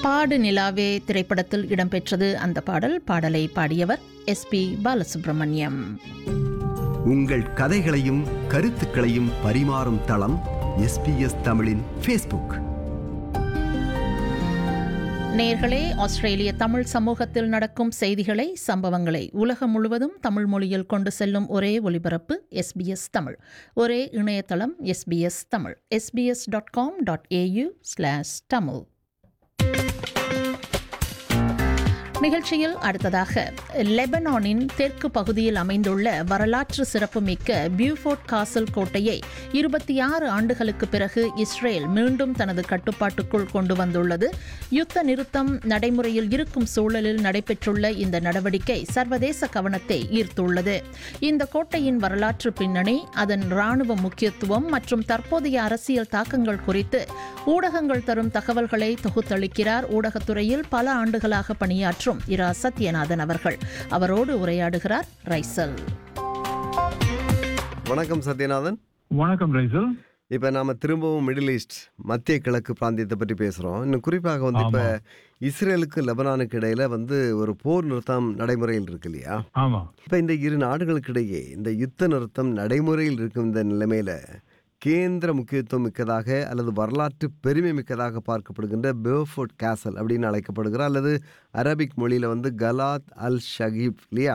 பாடு நிலாவே திரைப்படத்தில் இடம்பெற்றது அந்த பாடல் பாடலை பாடியவர் எஸ் பி பாலசுப்ரமணியம் உங்கள் கதைகளையும் கருத்துக்களையும் பரிமாறும் தளம் எஸ்பிஎஸ் தமிழின் ஃபேஸ்புக் நேர்களே ஆஸ்திரேலிய தமிழ் சமூகத்தில் நடக்கும் செய்திகளை சம்பவங்களை உலகம் முழுவதும் தமிழ் மொழியில் கொண்டு செல்லும் ஒரே ஒலிபரப்பு எஸ்பிஎஸ் தமிழ் ஒரே இணையதளம் SBS Tamil SBS dot com dot AU slash Tamil நிகழ்ச்சியில் அடுத்ததாக லெபனானின் தெற்கு பகுதியில் அமைந்துள்ள வரலாற்று சிறப்புமிக்க பியூஃபோர்ட் காசல் கோட்டையை இருபத்தி ஆறு ஆண்டுகளுக்கு பிறகு இஸ்ரேல் மீண்டும் தனது கட்டுப்பாட்டுக்குள் கொண்டு வந்துள்ளது யுத்த நிறுத்தம் நடைமுறையில் இருக்கும் சூழலில் நடைபெற்றுள்ள இந்த நடவடிக்கை சர்வதேச கவனத்தை ஈர்த்துள்ளது இந்த கோட்டையின் வரலாற்று பின்னணி அதன் இராணுவ முக்கியத்துவம் மற்றும் தற்போதைய அரசியல் தாக்கங்கள் குறித்து ஊடகங்கள் தரும் தகவல்களை தொகுத்தளிக்கிறார் ஊடகத்துறையில் பல ஆண்டுகளாக பணியாற்றும் இரா சத்யநாதன் அவர்கள் அவரோடு உரையாடுகிறார் ரைசல் வணக்கம் சத்யநாதன் வணக்கம் ரைசல் இப்போ நாம திரும்பவும் மிடில் ஈஸ்ட் மத்திய கிழக்கு பிராந்தியத்தை பற்றி பேசுகிறோம் இன்னும் குறிப்பாக வந்து இப்போ இஸ்ரேலுக்கு லெபனானுக்கு இடையில வந்து ஒரு போர் நிறுத்தம் நடைமுறையில் இருக்கு இல்லையா ஆமா இப்போ இந்த இரு நாடுகளுக்கு இடையே இந்த யுத்த நிறுத்தம் நடைமுறையில் இருக்கும் இந்த நிலைமையில கேந்திர முக்கியத்துவம் மிக்கதாக அல்லது வரலாற்று பெருமை மிக்கதாக பார்க்கப்படுகின்ற பேர்ஃபோர்ட் கேசல் அப்படின்னு அழைக்கப்படுகிற அல்லது அரபிக் மொழியில் வந்து கலாத் அல் ஷகீப் இல்லையா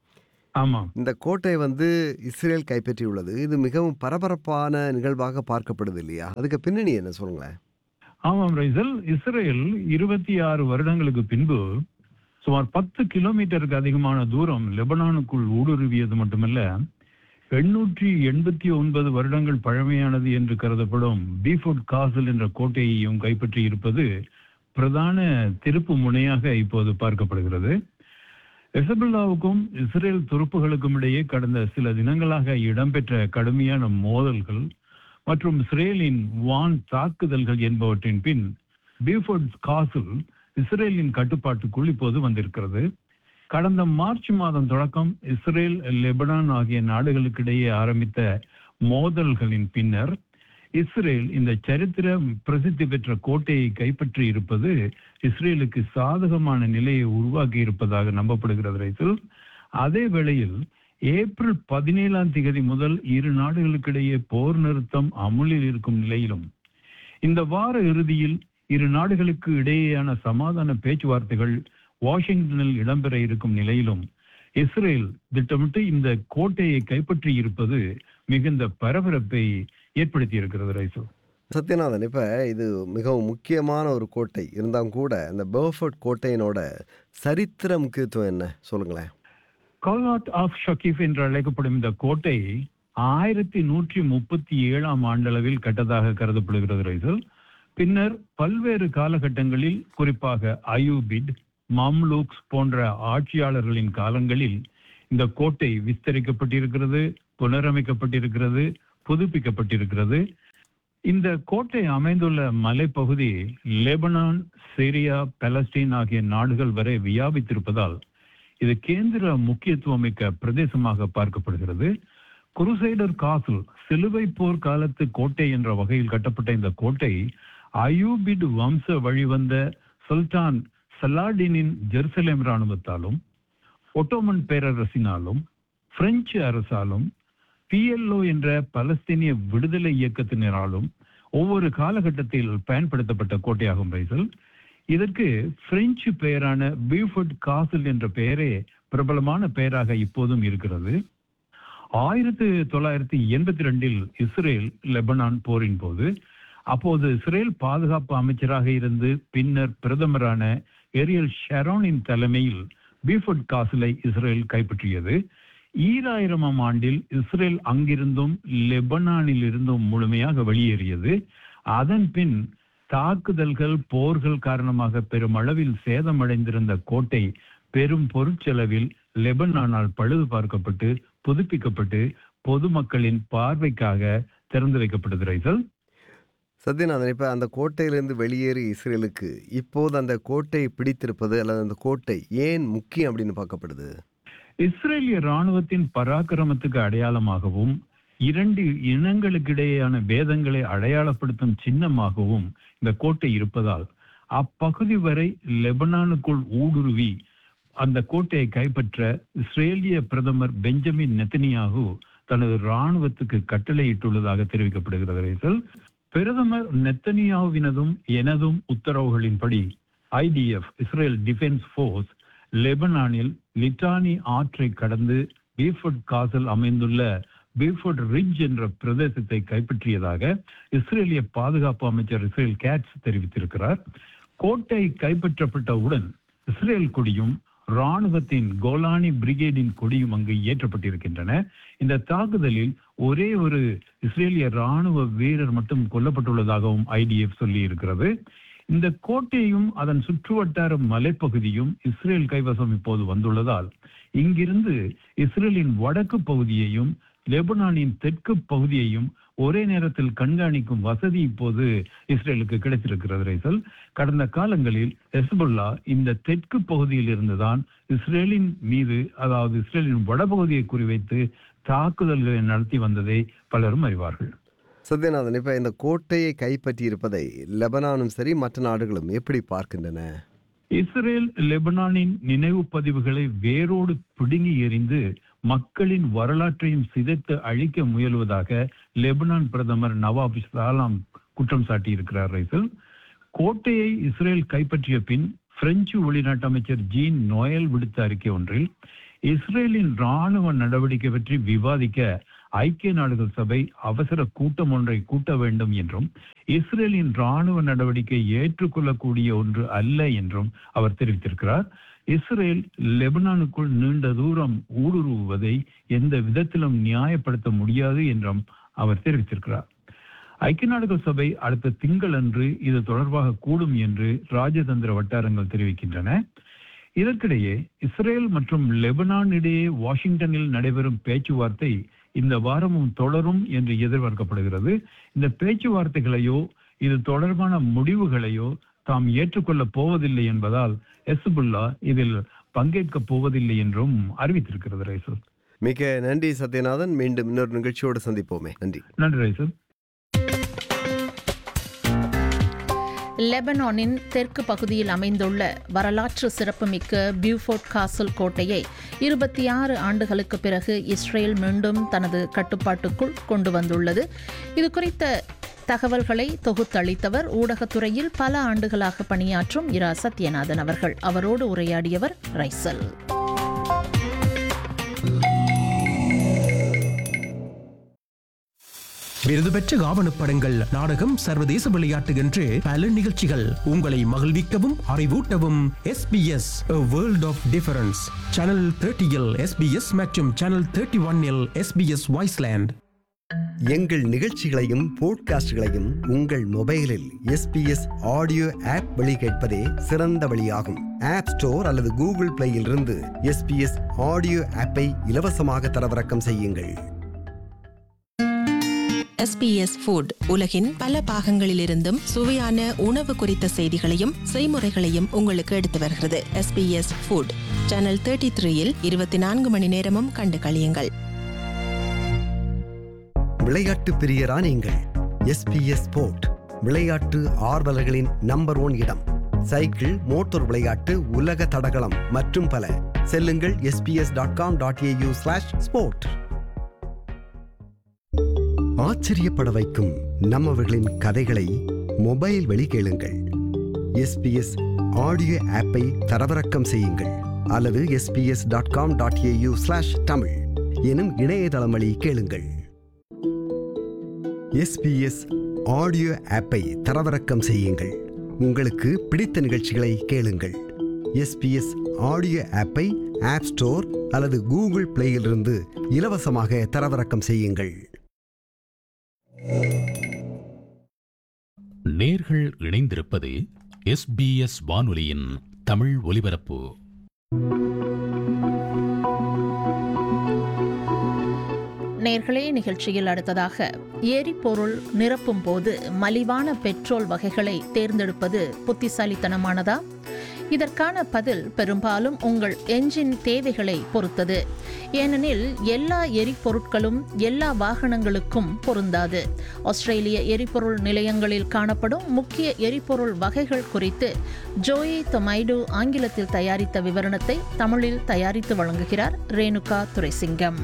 ஆமா இந்த கோட்டை வந்து இஸ்ரேல் கைப்பற்றியுள்ளது இது மிகவும் பரபரப்பான நிகழ்வாக பார்க்கப்படுது இல்லையா அதுக்கு பின்னணி என்ன சொல்லுங்களேன் ஆமாம் ரைசல் இஸ்ரேல் இருபத்தி ஆறு வருடங்களுக்கு பின்பு சுமார் பத்து கிலோமீட்டருக்கு அதிகமான தூரம் லெபனானுக்குள் ஊடுருவியது மட்டுமல்ல எண்ணூற்றி எண்பத்தி ஒன்பது வருடங்கள் பழமையானது என்று கருதப்படும் பீஃபோர்ட் காசல் என்ற கோட்டையையும் கைப்பற்றி இருப்பது பிரதான திருப்பு முனையாக இப்போது பார்க்கப்படுகிறது எசபுல்லாவுக்கும் இஸ்ரேல் துருப்புகளுக்கும் இடையே கடந்த சில தினங்களாக இடம்பெற்ற கடுமையான மோதல்கள் மற்றும் இஸ்ரேலின் வான் தாக்குதல்கள் என்பவற்றின் பின் பீஃபோர்ட் காசில் இஸ்ரேலின் கட்டுப்பாட்டுக்குள் இப்போது வந்திருக்கிறது கடந்த மார்ச் மாதம் தொடக்கம் இஸ்ரேல் லெபனான் ஆகிய நாடுகளுக்கிடையே ஆரம்பித்த மோதல்களின் பின்னர் இஸ்ரேல் இந்த சரித்திர பிரசித்தி பெற்ற கோட்டையை கைப்பற்றி இருப்பது இஸ்ரேலுக்கு சாதகமான நிலையை உருவாக்கி இருப்பதாக நம்பப்படுகிறது ரைசல் அதே வேளையில் ஏப்ரல் பதினேழாம் தேதி முதல் இரு நாடுகளுக்கிடையே போர் நிறுத்தம் அமுலில் இருக்கும் நிலையிலும் இந்த வார இறுதியில் இரு நாடுகளுக்கு இடையேயான சமாதான பேச்சுவார்த்தைகள் வாஷிங்டனில் இடம்பெற இருக்கும் நிலையிலும் இஸ்ரேல் திட்டமிட்டு இந்த கோட்டையை கைப்பற்றி இருப்பது மிகுந்த பரபரப்பை ஏற்படுத்தி இருக்கிறது ரைசு சத்யநாதன் இப்போ இது மிகவும் முக்கியமான ஒரு கோட்டை இருந்தாலும் கூட இந்த பேர்ஃபோர்ட் கோட்டையினோட சரித்திர முக்கியத்துவம் என்ன சொல்லுங்களேன் கல்நாட் ஆஃப் ஷக்கீஃப் என்று அழைக்கப்படும் இந்த கோட்டை ஆயிரத்தி நூற்றி முப்பத்தி ஏழாம் ஆண்டளவில் கட்டதாக கருதப்படுகிறது ரைசல் பின்னர் பல்வேறு காலகட்டங்களில் குறிப்பாக அயூபிட் மம்லூக்ஸ் போன்ற ஆட்சியாளர்களின் காலங்களில் இந்த கோட்டை விஸ்தரிக்கப்பட்டிருக்கிறது புனரமைக்கப்பட்டிருக்கிறது புதுப்பிக்கப்பட்டிருக்கிறது இந்த கோட்டை அமைந்துள்ள மலைப்பகுதி லெபனான் சிரியா பலஸ்தீன் ஆகிய நாடுகள் வரை வியாபித்திருப்பதால் இது கேந்திர முக்கியத்துவம் மிக்க பிரதேசமாக பார்க்கப்படுகிறது குருசைடர் காசல் சிலுவை போர் காலத்து கோட்டை என்ற வகையில் கட்டப்பட்ட இந்த கோட்டை அயூபிட் வம்ச வழிவந்த சுல்தான் சலாடினின் ஜெருசலேம் இராணுவத்தாலும் ஒட்டோமன் பேரரசினாலும் பிரெஞ்சு அரசாலும் பிஎல்ஓ என்ற பலஸ்தீனிய விடுதலை இயக்கத்தினராலும் ஒவ்வொரு காலகட்டத்தில் பயன்படுத்தப்பட்ட கோட்டையாகும் ரைசல் இதற்கு பிரெஞ்சு பெயரான பீஃபர்ட் காசல் என்ற பெயரே பிரபலமான பெயராக இப்போதும் இருக்கிறது ஆயிரத்தி தொள்ளாயிரத்தி எண்பத்தி ரெண்டில் இஸ்ரேல் லெபனான் போரின் போது அப்போது இஸ்ரேல் பாதுகாப்பு அமைச்சராக இருந்து பின்னர் பிரதமரான எரியல் ஷெரோனின் தலைமையில் பீஃபர்ட் காசிலை இஸ்ரேல் கைப்பற்றியது ஈராயிரமாம் ஆண்டில் இஸ்ரேல் அங்கிருந்தும் லெபனானில் இருந்தும் முழுமையாக வெளியேறியது அதன் பின் தாக்குதல்கள் போர்கள் காரணமாக பெருமளவில் சேதமடைந்திருந்த கோட்டை பெரும் பொருட்செலவில் லெபனானால் பழுது பார்க்கப்பட்டு புதுப்பிக்கப்பட்டு பொதுமக்களின் பார்வைக்காக திறந்து வைக்கப்பட்டது ரைசல் சத்யநாதன் இப்போ அந்த கோட்டையிலிருந்து வெளியேறி இஸ்ரேலுக்கு இப்போது அந்த கோட்டை பிடித்திருப்பது அல்லது அந்த கோட்டை ஏன் முக்கியம் அப்படின்னு பார்க்கப்படுது இஸ்ரேலிய ராணுவத்தின் பராக்கிரமத்துக்கு அடையாளமாகவும் இரண்டு இனங்களுக்கிடையேயான பேதங்களை அடையாளப்படுத்தும் சின்னமாகவும் இந்த கோட்டை இருப்பதால் அப்பகுதி வரை லெபனானுக்குள் ஊடுருவி அந்த கோட்டையை கைப்பற்ற இஸ்ரேலிய பிரதமர் பெஞ்சமின் நெத்தனியாகு தனது ராணுவத்துக்கு கட்டளையிட்டுள்ளதாக தெரிவிக்கப்படுகிறது ரைசல் பிரதமர் நெத்தனியாவினதும் எனதும் உத்தரவுகளின்படி ஐடிஎஃப் இஸ்ரேல் டிஃபென்ஸ் ஃபோர்ஸ் லெபனானில் லிட்டானி ஆற்றை கடந்து பீஃபர்ட் காசல் அமைந்துள்ள பீஃபர்ட் ரிட்ஜ் என்ற பிரதேசத்தை கைப்பற்றியதாக இஸ்ரேலிய பாதுகாப்பு அமைச்சர் இஸ்ரேல் கேட்ஸ் தெரிவித்திருக்கிறார் கோட்டை கைப்பற்றப்பட்டவுடன் இஸ்ரேல் கொடியும் ராணுவத்தின் கோலானி பிரிகேடின் கொடியும் அங்கு ஏற்றப்பட்டிருக்கின்றன இந்த தாக்குதலில் ஒரே ஒரு இஸ்ரேலிய ராணுவ வீரர் மட்டும் கொல்லப்பட்டுள்ளதாகவும் ஐடிஎஃப் சொல்லி இருக்கிறது இந்த கோட்டையும் அதன் சுற்றுவட்டார மலைப்பகுதியும் இஸ்ரேல் கைவசம் இப்போது வந்துள்ளதால் இங்கிருந்து இஸ்ரேலின் வடக்கு பகுதியையும் லெபனானின் தெற்கு பகுதியையும் ஒரே நேரத்தில் கண்காணிக்கும் வசதி இப்போது இஸ்ரேலுக்கு கிடைத்திருக்கிறது ரைசல் கடந்த காலங்களில் ஹெஸ்புல்லா இந்த தெற்கு பகுதியில் இருந்துதான் இஸ்ரேலின் மீது அதாவது இஸ்ரேலின் வடபகுதியை குறிவைத்து தாக்குதல்களை நடத்தி வந்ததை பலரும் அறிவார்கள் சத்யநாதன் இப்ப இந்த கோட்டையை கைப்பற்றி இருப்பதை லெபனானும் சரி மற்ற நாடுகளும் எப்படி பார்க்கின்றன இஸ்ரேல் லெபனானின் நினைவு பதிவுகளை வேரோடு பிடுங்கி எறிந்து மக்களின் வரலாற்றையும் சிதைத்து அழிக்க முயல்வதாக லெபனான் பிரதமர் நவாப் சாலாம் குற்றம் சாட்டியிருக்கிறார் ரைசல் கோட்டையை இஸ்ரேல் கைப்பற்றிய பின் பிரெஞ்சு வெளிநாட்டு அமைச்சர் ஜீன் நோயல் விடுத்த அறிக்கை ஒன்றில் இஸ்ரேலின் ராணுவ நடவடிக்கை பற்றி விவாதிக்க ஐக்கிய நாடுகள் சபை அவசர கூட்டம் ஒன்றை கூட்ட வேண்டும் என்றும் இஸ்ரேலின் ராணுவ நடவடிக்கை ஏற்றுக்கொள்ளக்கூடிய ஒன்று அல்ல என்றும் அவர் தெரிவித்திருக்கிறார் இஸ்ரேல் லெபனானுக்குள் நீண்ட தூரம் ஊடுருவுவதை எந்த விதத்திலும் நியாயப்படுத்த முடியாது என்றும் அவர் தெரிவித்திருக்கிறார் ஐக்கிய நாடுகள் சபை அடுத்த திங்களன்று இது தொடர்பாக கூடும் என்று ராஜதந்திர வட்டாரங்கள் தெரிவிக்கின்றன இதற்கிடையே இஸ்ரேல் மற்றும் லெபனான் இடையே வாஷிங்டனில் நடைபெறும் பேச்சுவார்த்தை இந்த வாரமும் தொடரும் என்று எதிர்பார்க்கப்படுகிறது இந்த பேச்சுவார்த்தைகளையோ இது தொடர்பான முடிவுகளையோ தாம் ஏற்றுக்கொள்ளப் போவதில்லை என்பதால் எஸ்புல்லா இதில் பங்கேற்கப் போவதில்லை என்றும் அறிவித்திருக்கிறது ரைசல் மிக நன்றி சத்யநாதன் மீண்டும் இன்னொரு நிகழ்ச்சியோடு சந்திப்போமே நன்றி நன்றி ரைசல் லெபனானின் தெற்கு பகுதியில் அமைந்துள்ள வரலாற்று சிறப்புமிக்க பியூஃபோர்ட் காசல் கோட்டையை இருபத்தி ஆறு ஆண்டுகளுக்கு பிறகு இஸ்ரேல் மீண்டும் தனது கட்டுப்பாட்டுக்குள் கொண்டு வந்துள்ளது இது குறித்த தகவல்களை தொகுத்தளித்தவர் ஊடகத்துறையில் பல ஆண்டுகளாக பணியாற்றும் இரா சத்யநாதன் அவர்கள் அவரோடு உரையாடியவர் ரைசல் விருது பெற்ற ஆவணப்படங்கள் நாடகம் சர்வதேச விளையாட்டு என்று பல நிகழ்ச்சிகள் உங்களை மகிழ்விக்கவும் அறிவூட்டவும் SBS A World of Difference channel தேர்ட்டியில் SBS மற்றும் சேனல் தேர்ட்டி ஒன்னில் SBS வாய்ஸ்லேண்ட் எங்கள் நிகழ்ச்சிகளையும் போட்காஸ்டுகளையும் உங்கள் மொபைலில் எஸ்பிஎஸ் ஆடியோ ஆப் வழி கேட்பதே சிறந்த வழியாகும் ஆப் ஸ்டோர் அல்லது கூகுள் பிளேயில் இருந்து எஸ்பிஎஸ் ஆடியோ ஆப்பை இலவசமாக தரவிறக்கம் செய்யுங்கள் SBS ஃபுட் உலகின் பல பாகங்களிலிருந்தும் சுவையான உணவு குறித்த செய்திகளையும் செய்முறைகளையும் உங்களுக்கு எடுத்து வருகிறது SBS ஃபுட் சேனல் தேர்ட்டி த்ரீயில் இருபத்தி நான்கு மணி நேரமும் கண்டு களியுங்கள் விளையாட்டு பிரியரா நீங்கள் எஸ்பிஎஸ் ஸ்போர்ட் விளையாட்டு ஆர்வலர்களின் நம்பர் ஒன் இடம் சைக்கிள் மோட்டார் விளையாட்டு உலக தடகளம் மற்றும் பல செல்லுங்கள் SBS dot com dot AU slash sport ஆச்சரியப்பட வைக்கும் நம்மவர்களின் கதைகளை மொபைல் வழி கேளுங்கள் எஸ்பிஎஸ் ஆடியோ ஆப்பை தரவிறக்கம் செய்யுங்கள் அல்லது SBS dot com dot AU slash Tamil எனும் இணையதளம் வழி கேளுங்கள் எஸ்பிஎஸ் ஆடியோ ஆப்பை தரவிறக்கம் செய்யுங்கள் உங்களுக்கு பிடித்த நிகழ்ச்சிகளை கேளுங்கள் எஸ்பிஎஸ் ஆடியோ ஆப்பை ஆப் ஸ்டோர் அல்லது கூகுள் பிளேயிலிருந்து இலவசமாக தரவிறக்கம் செய்யுங்கள் நேர்கள் இணைந்திருப்பது எஸ்பிஎஸ் வானொலியின் தமிழ் ஒலிபரப்பு நேர்களே நிகழ்ச்சியில் அடுத்ததாக எரிபொருள் நிரப்பும் போது மலிவான பெட்ரோல் வகைகளை தேர்ந்தெடுப்பது புத்திசாலித்தனமானதா இதற்கான பதில் பெரும்பாலும் உங்கள் என்ஜின் தேவைகளை பொறுத்தது ஏனெனில் எல்லா எரிபொருட்களும் எல்லா வாகனங்களுக்கும் பொருந்தாது ஆஸ்திரேலிய எரிபொருள் நிலையங்களில் காணப்படும் முக்கிய எரிபொருள் வகைகள் குறித்து ஜோயே தொமைடு ஆங்கிலத்தில் தயாரித்த விவரணத்தை தமிழில் தயாரித்து வழங்குகிறார் ரேணுகா துரைசிங்கம்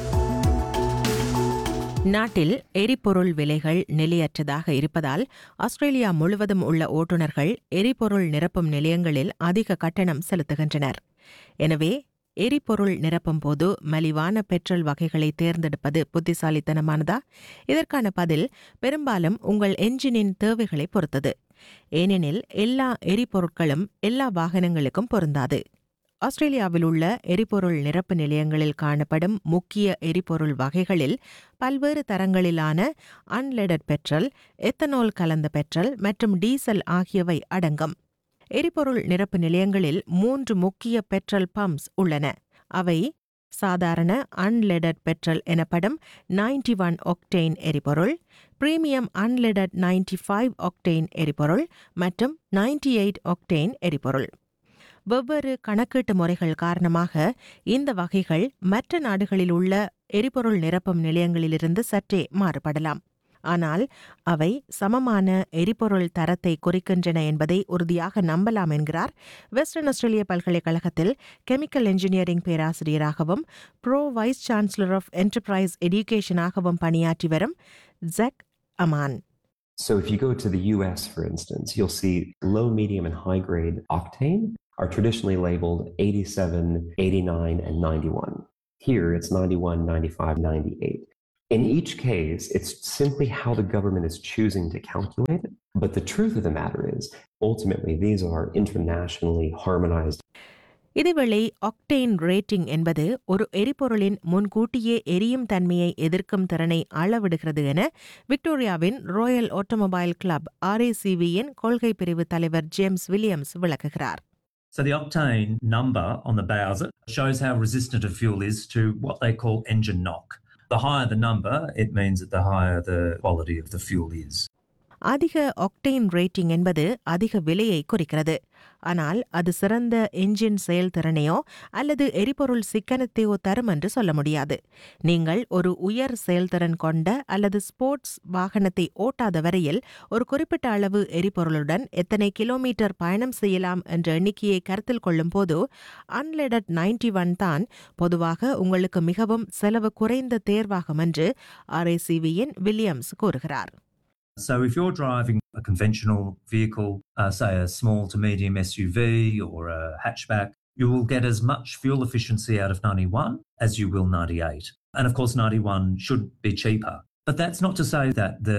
நாட்டில் எரிபொருள் விலைகள் நிலையற்றதாக இருப்பதால் ஆஸ்திரேலியா முழுவதும் உள்ள ஓட்டுநர்கள் எரிபொருள் நிரப்பும் நிலையங்களில் அதிக கட்டணம் செலுத்துகின்றனர் எனவே எரிபொருள் நிரப்பும் போது மலிவான பெட்ரோல் வகைகளை தேர்ந்தெடுப்பது புத்திசாலித்தனமானதா இதற்கான பதில் பெரும்பாலும் உங்கள் என்ஜினின் தேவைகளை பொறுத்தது ஏனெனில் எல்லா எரிபொருட்களும் எல்லா வாகனங்களுக்கும் பொருந்தாது ஆஸ்திரேலியாவில் உள்ள எரிபொருள் நிரப்பு நிலையங்களில் காணப்படும் முக்கிய எரிபொருள் வகைகளில் பல்வேறு தரங்களிலான அன்லெடட் பெட்ரோல் எத்தனால் கலந்த பெட்ரோல் மற்றும் டீசல் ஆகியவை அடங்கும் எரிபொருள் நிரப்பு நிலையங்களில் மூன்று முக்கிய பெட்ரோல் பம்ப்ஸ் உள்ளன அவை சாதாரண அன்லெடட் பெட்ரோல் எனப்படும் 91 ஒன் ஒக்டெயின் எரிபொருள் பிரீமியம் அன்லெடட் 95 ஃபைவ் ஒக்டெயின் எரிபொருள் மற்றும் 98 எயிட் ஒக்டெயின் எரிபொருள் வெவ்வேறு கணக்கீட்டு முறைகள் காரணமாக இந்த வகைகள் மற்ற நாடுகளில் உள்ள எரிபொருள் நிரப்பும் நிலையங்களிலிருந்து சற்றே மாறுபடலாம் ஆனால் அவை சமமான எரிபொருள் தரத்தை குறிக்கின்றன என்பதை உறுதியாக நம்பலாம் என்கிறார் வெஸ்டர்ன் ஆஸ்திரேலிய பல்கலைக்கழகத்தில் கெமிக்கல் இன்ஜினியரிங் பேராசிரியராகவும் pro vice chancellor of enterprise எடுகேஷனாகவும் பணியாற்றி வரும் ஜக் அமான் So if you go to the US, for instance, you'll see low, medium, and high grade octane are traditionally labeled 87, 89, and 91. Here it's 91, 95, 98. In each case, it's simply how the government is choosing to calculate it. But the truth of the matter is, ultimately, these are internationally harmonized இதேவேளை ஆக்டெயின் rating என்பது ஒரு எரிபொருளின் முன்கூட்டியே எரியும் தன்மையை எதிர்க்கும் திறனை அளவிடுகிறது என விக்டோரியாவின் ராயல் ஆட்டோமொபைல் கிளப் ஆர்ஏசிவியின் கொள்கை பிரிவு தலைவர் ஜேம்ஸ் வில்லியம்ஸ் விளக்குகிறார் So the octane number on the Bowser shows how resistant a fuel is to what they call engine knock. The higher the number, it means that the higher the quality of the fuel is. அதிக ஆக்டெயின் rating என்பது அதிக விலையை குறிக்கிறது ஆனால் அது சிறந்த engine செயல்திறனையோ அல்லது எரிபொருள் சிக்கனத்தையோ தரும் என்று சொல்ல முடியாது நீங்கள் ஒரு உயர் செயல்திறன் கொண்ட அல்லது ஸ்போர்ட்ஸ் வாகனத்தை ஓட்டாத வரையில் ஒரு குறிப்பிட்ட அளவு எரிபொருளுடன் எத்தனை கிலோமீட்டர் பயணம் செய்யலாம் என்ற எண்ணிக்கையை கருத்தில் கொள்ளும் போது அன்லெடட் நைன்டி ஒன் தான் பொதுவாக உங்களுக்கு மிகவும் செலவு குறைந்த தேர்வாகும் என்று ஆர்ஏசிவியின் வில்லியம்ஸ் கூறுகிறார் So if you're driving a conventional vehicle, uh, say a small to medium SUV or a hatchback, you will get as much fuel efficiency out of 91 as you will 98. And of course, 91 should be cheaper. But that's not to say that the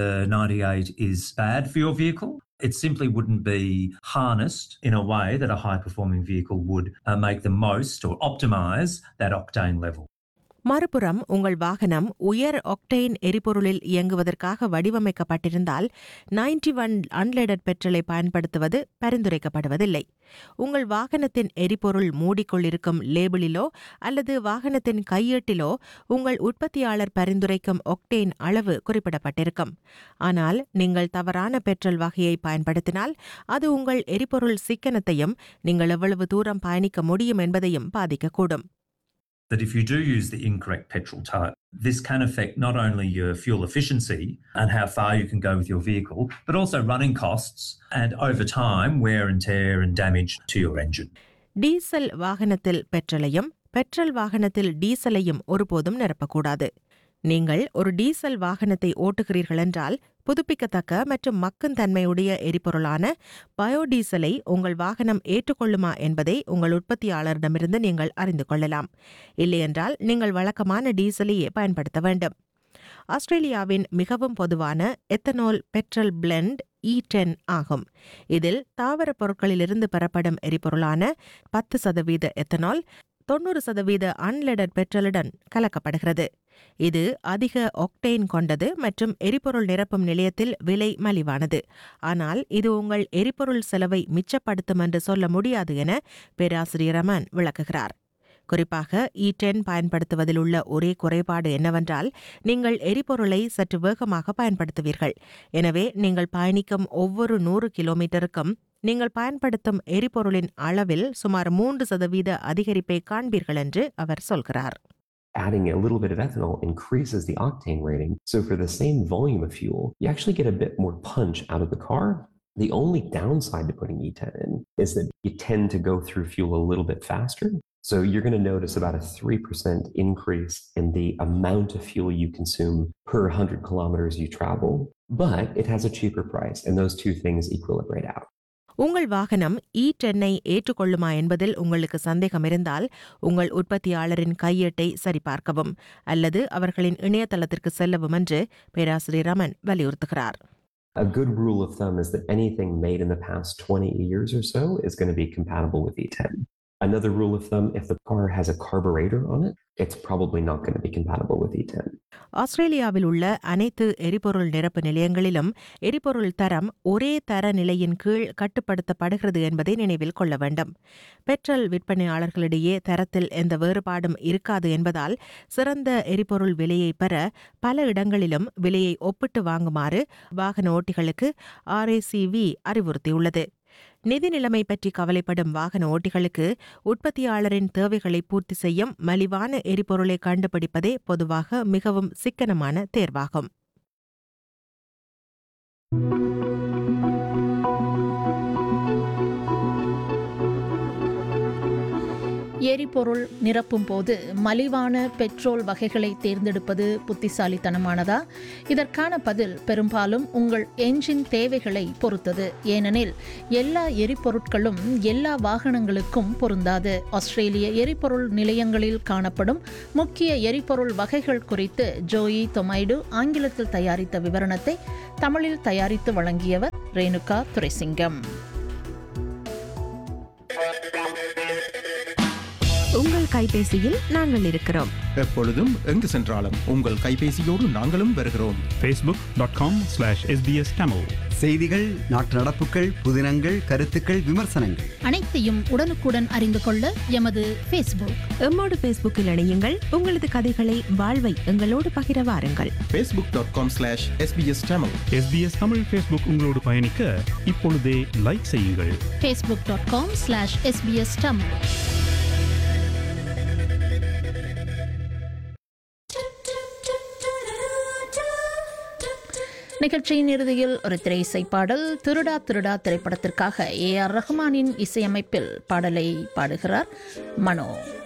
98 is bad for your vehicle. It simply wouldn't be harnessed in a way that a high performing vehicle would uh, make the most or optimize that octane level. மறுபுறம் உங்கள் வாகனம் உயர் ஒக்டெயின் எரிபொருளில் இயங்குவதற்காக வடிவமைக்கப்பட்டிருந்தால் 91 one அன்லெடட் பெட்ரோலை பயன்படுத்துவது பரிந்துரைக்கப்படுவதில்லை உங்கள் வாகனத்தின் எரிபொருள் மூடிக்குள் இருக்கும் லேபிளிலோ அல்லது வாகனத்தின் கையேட்டிலோ உங்கள் உற்பத்தியாளர் பரிந்துரைக்கும் ஒக்டேன் அளவு குறிப்பிடப்பட்டிருக்கும் ஆனால் நீங்கள் தவறான பெட்ரோல் வகையை பயன்படுத்தினால் அது உங்கள் எரிபொருள் சிக்கனத்தையும் நீங்கள் எவ்வளவு தூரம் பயணிக்க முடியும் என்பதையும் பாதிக்கக்கூடும் that if you do use the incorrect petrol type, this can affect not only your fuel efficiency and how far you can go with your vehicle, but also running costs and over time wear and tear and damage to your engine. Diesel வாகனத்தில் பெட்ரோலையும் petrol வாகனத்தில் டீசலையும் ஒருபோதும் நிரப்பக்கூடாது நீங்கள் ஒரு diesel வாகனத்தை ஓட்டுகிறீர்கள் என்றால் புதுப்பிக்கத்தக்க மற்றும் மக்கும் தன்மையுடைய எரிபொருளான பயோடீசலை உங்கள் வாகனம் ஏற்றுக்கொள்ளுமா என்பதை உங்கள் உற்பத்தியாளரிடமிருந்து நீங்கள் அறிந்து கொள்ளலாம் இல்லையென்றால் நீங்கள் வழக்கமான டீசலையே பயன்படுத்த வேண்டும் ஆஸ்திரேலியாவின் மிகவும் பொதுவான ethanol petrol blend E ten ஆகும் இதில் தாவர பொருட்களிலிருந்து பெறப்படும் எரிபொருளான பத்து சதவீத எத்தனால் தொண்ணூறு சதவீத அன்லெடட் பெட்ரோலுடன் கலக்கப்படுகிறது இது அதிக ஒக்டெயின் கொண்டது மற்றும் எரிபொருள் நிரப்பும் நிலையத்தில் விலை மலிவானது ஆனால் இது உங்கள் எரிபொருள் செலவை மிச்சப்படுத்தும் என்று சொல்ல முடியாது என பேராசிரியர் ரமன் விளக்குகிறார் குறிப்பாக இ டென் பயன்படுத்துவதில் உள்ள ஒரே குறைபாடு என்னவென்றால் நீங்கள் எரிபொருளை சற்று வேகமாக பயன்படுத்துவீர்கள் எனவே நீங்கள் பயணிக்கும் ஒவ்வொரு நூறு கிலோமீட்டருக்கும் நீங்கள் பயன்படுத்தும் எரிபொருளின் அளவில் சுமார் மூன்று சதவீத அதிகரிப்பை காண்பீர்கள் என்று அவர் சொல்கிறார் Adding a little bit of ethanol increases the octane rating. So for the same volume of fuel, you actually get a bit more punch out of the car. The only downside to putting E10 in is that you tend to go through fuel a little bit faster. So you're going to notice about a 3% increase in the amount of fuel you consume per 100 kilometers you travel. But it has a cheaper price, and those two things equilibrate out. உங்கள் வாகனம் இ டென்னை ஏற்றுக்கொள்ளுமா என்பதில் உங்களுக்கு சந்தேகம் இருந்தால் உங்கள் உற்பத்தியாளரின் கையேட்டை சரிபார்க்கவும் அல்லது அவர்களின் இணையதளத்திற்கு செல்லவும் என்று பேராசிரியர் Raman வலியுறுத்துகிறார் A good rule of thumb is that anything made in the past 20 years or so is going to be compatible with E10. Another rule of thumb if the car has a carburetor on it, it's probably not going to be compatible with E10. ஆஸ்திரேலியாவில் உள்ள அனைத்து எரிபொருள் நிரப்பு நிலையங்களிலும் எரிபொருள் தரம் ஒரே தர நிலையின் கீழ் கட்டுப்படுத்தப்படுகிறது என்பதை நினைவில் கொள்ள வேண்டும் பெட்ரோல் விற்பனையாளர்களிடையே தரத்தில் எந்த வேறுபாடும் இருக்காது என்பதால் சிறந்த எரிபொருள் விலையை பெற பல இடங்களிலும் விலையை ஒப்பிட்டு வாங்குமாறு வாகன ஓட்டிகளுக்கு ஆர்ஏசிவி அறிவுறுத்தியுள்ளது நிதி நிலைமை பற்றி கவலைப்படும் வாகன ஓட்டிகளுக்கு உற்பத்தியாளரின் தேவைகளை பூர்த்தி செய்யும் மலிவான எரிபொருளை கண்டுபிடிப்பதே பொதுவாக மிகவும் சிக்கனமான தேர்வாகும் எரிபொருள் நிரப்பும் போது மலிவான பெட்ரோல் வகைகளை தேர்ந்தெடுப்பது புத்திசாலித்தனமானதா இதற்கான பதில் பெரும்பாலும் உங்கள் என்ஜின் தேவைகளை பொறுத்தது ஏனெனில் எல்லா எரிபொருட்களும் எல்லா வாகனங்களுக்கும் பொருந்தாது ஆஸ்திரேலிய எரிபொருள் நிலையங்களில் காணப்படும் முக்கிய எரிபொருள் வகைகள் குறித்து ஜோயி தொமைடு ஆங்கிலத்தில் தயாரித்த விவரணத்தை தமிழில் தயாரித்து வழங்கியவர் ரேணுகா துரைசிங்கம் உங்கள் கைபேசியில் நாங்கள் இருக்கிறோம் எப்பொழுதும் எங்கு சென்றாலும் உங்கள் கைபேசியோடு நாங்களும் வருகிறோம் facebook.com slash sbs tamil செய்திகள் நாட்டு நடப்புகள் புதினங்கள் கருத்துக்கள் விமர்சனங்கள் அனைத்தையும் உடனுக்குடன் அறிந்து கொள்ள எமது ஃபேஸ்புக் எம்மோடு ஃபேஸ்புக்கில் இணையுங்கள் உங்களது கதைகளை வாழ்வை எங்களோடு பகிர வாருங்கள் facebook.com dot com slash SBS Tamil sbs தமிழ் ஃபேஸ்புக் உங்களோடு பயணிக்க இப்பொழுதே லைக் செய்யுங்கள் Facebook dot com slash SBS Tamil நிகழ்ச்சியின் இறுதியில் ஒரு திரை இசை பாடல் திருடா திருடா திரைப்படத்திற்காக ஏ ஆர் ரஹ்மானின் இசையமைப்பில் பாடலை பாடுகிறார் மனோ